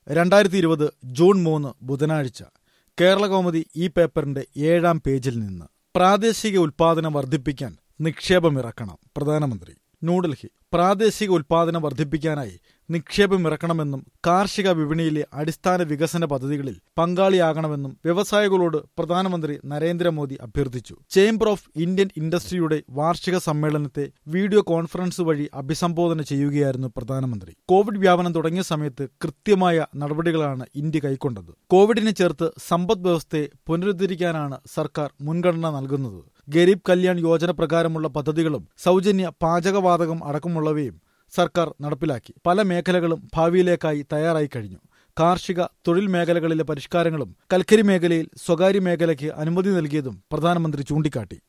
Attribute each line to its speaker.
Speaker 1: രണ്ടായിരത്തി ഇരുപത് ജൂൺ മൂന്ന് ബുധനാഴ്ച കേരളകൗമുദി ഈ പേപ്പറിന്റെ ഏഴാം പേജിൽ നിന്ന് പ്രാദേശിക ഉൽപാദനം വർദ്ധിപ്പിക്കാൻ നിക്ഷേപമിറക്കണം പ്രധാനമന്ത്രി ന്യൂഡൽഹി പ്രാദേശിക ഉൽപാദനം വർദ്ധിപ്പിക്കാനായി നിക്ഷേപമിറക്കണമെന്നും കാർഷിക വിപണിയിലെ അടിസ്ഥാന വികസന പദ്ധതികളിൽ പങ്കാളിയാകണമെന്നും വ്യവസായികളോട് പ്രധാനമന്ത്രി നരേന്ദ്രമോദി അഭ്യർത്ഥിച്ചു ചേംബർ ഓഫ് ഇന്ത്യൻ ഇൻഡസ്ട്രിയുടെ വാർഷിക സമ്മേളനത്തെ വീഡിയോ കോൺഫറൻസ് വഴി അഭിസംബോധന ചെയ്യുകയായിരുന്നു പ്രധാനമന്ത്രി കോവിഡ് വ്യാപനം തുടങ്ങിയ സമയത്ത് കൃത്യമായ നടപടികളാണ് ഇന്ത്യ കൈക്കൊണ്ടത് കോവിഡിനെ ചേർത്ത് സമ്പദ് വ്യവസ്ഥയെ പുനരുദ്ധരിക്കാനാണ് സർക്കാർ മുൻഗണന നൽകുന്നത് ഗരീബ് കല്യാൺ യോജന പ്രകാരമുള്ള പദ്ധതികളും സൗജന്യ പാചകവാതകം അടക്കമുള്ളവയും സർക്കാർ നടപ്പിലാക്കി പല മേഖലകളും ഭാവിയിലേക്കായി തയ്യാറായി കഴിഞ്ഞു കാർഷിക തൊഴിൽ മേഖലകളിലെ പരിഷ്കാരങ്ങളും കൽക്കരി മേഖലയിൽ സ്വകാര്യ മേഖലയ്ക്ക് അനുമതി നൽകിയതും പ്രധാനമന്ത്രി ചൂണ്ടിക്കാട്ടി